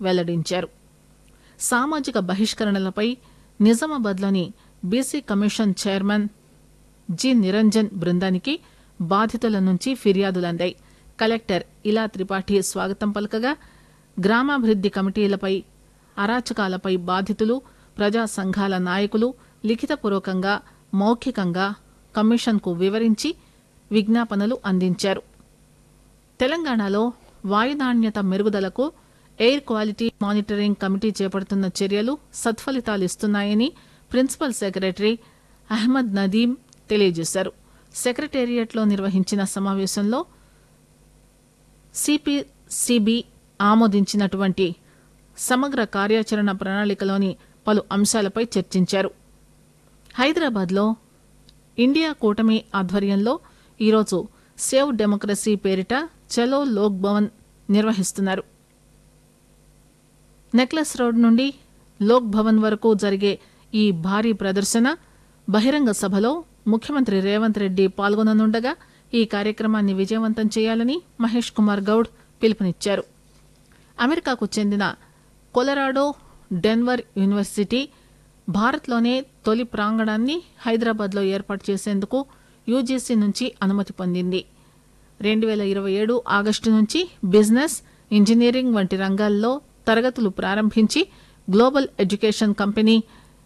వెల్లడించారు సామాజిక బహిష్కరణలపై నిజామాబాద్లోని BC commission chairman G Niranjan బృందానికి బాధితుల నుంచి ఫిర్యాదులందాయి కలెక్టర్ ఇలా త్రిపాఠి స్వాగతం పలకగా గ్రామాభివృద్ది కమిటీలపై అరాచకాలపై బాధితులు ప్రజా సంఘాల నాయకులు లిఖితపూర్వకంగా మౌఖికంగా కమిషన్కు వివరించి విజ్ఞాపనలు అందించారు తెలంగాణలో వాయునాణ్యత మెరుగుదలకు ఎయిర్ క్వాలిటీ మానిటరింగ్ కమిటీ చేపడుతున్న చర్యలు సత్ఫలితాలిస్తున్నాయని ప్రిన్సిపల్ సెక్రటరీ అహ్మద్ నదీం తెలియజేశారు సెక్రటేరియట్లో నిర్వహించిన సమావేశంలో సిపిసిబి ఆమోదించినటువంటి సమగ్ర కార్యాచరణ ప్రణాళికలోని పలు అంశాలపై చర్చించారు హైదరాబాద్లో ఇండియా కూటమి ఆధ్వర్యంలో ఈరోజు సేవ్ డెమోక్రసీ పేరిట చలో లోక్ భవన్ నిర్వహిస్తున్నారు నెక్లెస్ రోడ్ నుండి లోక్ భవన్ వరకు జరిగే ఈ భారీ ప్రదర్శన బహిరంగ సభలో ముఖ్యమంత్రి రేవంత్ రెడ్డి పాల్గొననుండగా ఈ కార్యక్రమాన్ని విజయవంతం చేయాలని మహేష్ కుమార్ గౌడ్ పిలుపునిచ్చారు అమెరికాకు చెందిన కొలరాడో డెన్వర్ యూనివర్సిటీ భారత్లోనే తొలి ప్రాంగణాన్ని హైదరాబాద్లో ఏర్పాటు చేసేందుకు యూజీసీ నుంచి అనుమతి పొందింది రెండు వేల ఇరవై ఏడు ఆగస్టు నుంచి బిజినెస్ ఇంజనీరింగ్ వంటి రంగాల్లో తరగతులు ప్రారంభించి గ్లోబల్ ఎడ్యుకేషన్ కంపెనీ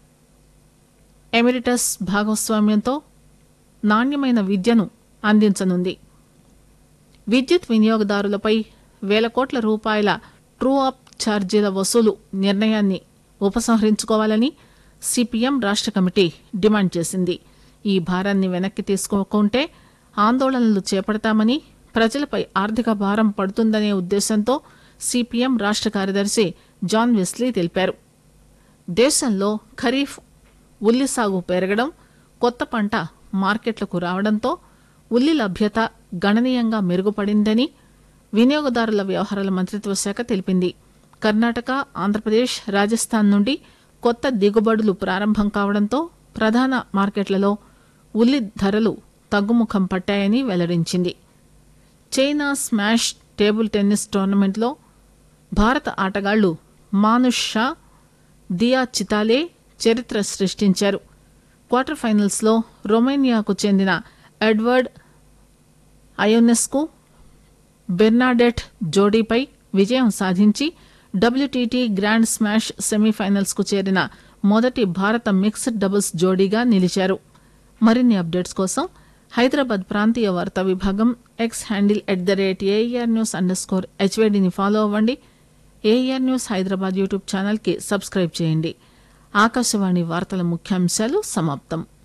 ఎమిరిటస్ భాగస్వామ్యంతో నాణ్యమైన విద్యను అందించనుంది విద్యుత్ వినియోగదారులపై వేల కోట్ల రూపాయల ట్రూ అప్ ఛార్జీల వసూలు నిర్ణయాన్ని ఉపసంహరించుకోవాలని సిపిఎం రాష్ట్ర కమిటీ డిమాండ్ చేసింది ఈ భారాన్ని వెనక్కి తీసుకోకుంటే ఆందోళనలు చేపడతామని ప్రజలపై ఆర్థిక భారం పడుతుందనే ఉద్దేశంతో సిపిఎం రాష్ట్ర కార్యదర్శి జాన్ వెస్లీ తెలిపారు దేశంలో ఖరీఫ్ ఉల్లి సాగు పెరగడం కొత్త పంట మార్కెట్లకు రావడంతో ఉల్లి లభ్యత గణనీయంగా మెరుగుపడిందని వినియోగదారుల వ్యవహారాల మంత్రిత్వ శాఖ తెలిపింది కర్ణాటక ఆంధ్రప్రదేశ్ రాజస్థాన్ నుండి కొత్త దిగుబడులు ప్రారంభం కావడంతో ప్రధాన మార్కెట్లలో ఉల్లి ధరలు తగ్గుముఖం పట్టాయని వెల్లడించింది చైనా స్మాష్ టేబుల్ టెన్నిస్ టోర్నమెంట్లో భారత ఆటగాళ్లు మానుష్ షా దియా చితాలే చరిత్ర సృష్టించారు క్వార్టర్ ఫైనల్స్లో రొమేనియాకు చెందిన ఎడ్వర్డ్ అయోనెస్కు బెర్నాడెట్ జోడీపై విజయం సాధించి డబ్ల్యూటీటీ గ్రాండ్ స్మాష్ సెమీఫైనల్స్కు చేరిన మొదటి భారత మిక్స్డ్ డబుల్స్ జోడీగా నిలిచారు మరిన్ని అప్డేట్స్ కోసం హైదరాబాద్ ప్రాంతీయ వార్తా విభాగం X handle at the rate AR news underscore హెచ్వేడిని ఫాలో అవ్వండి ఏఆర్ న్యూస్ హైదరాబాద్ యూట్యూబ్ ఛానల్కి సబ్స్క్రైబ్ చేయండి ఆకాశవాణి వార్తల ముఖ్యాంశాలు సమాప్తం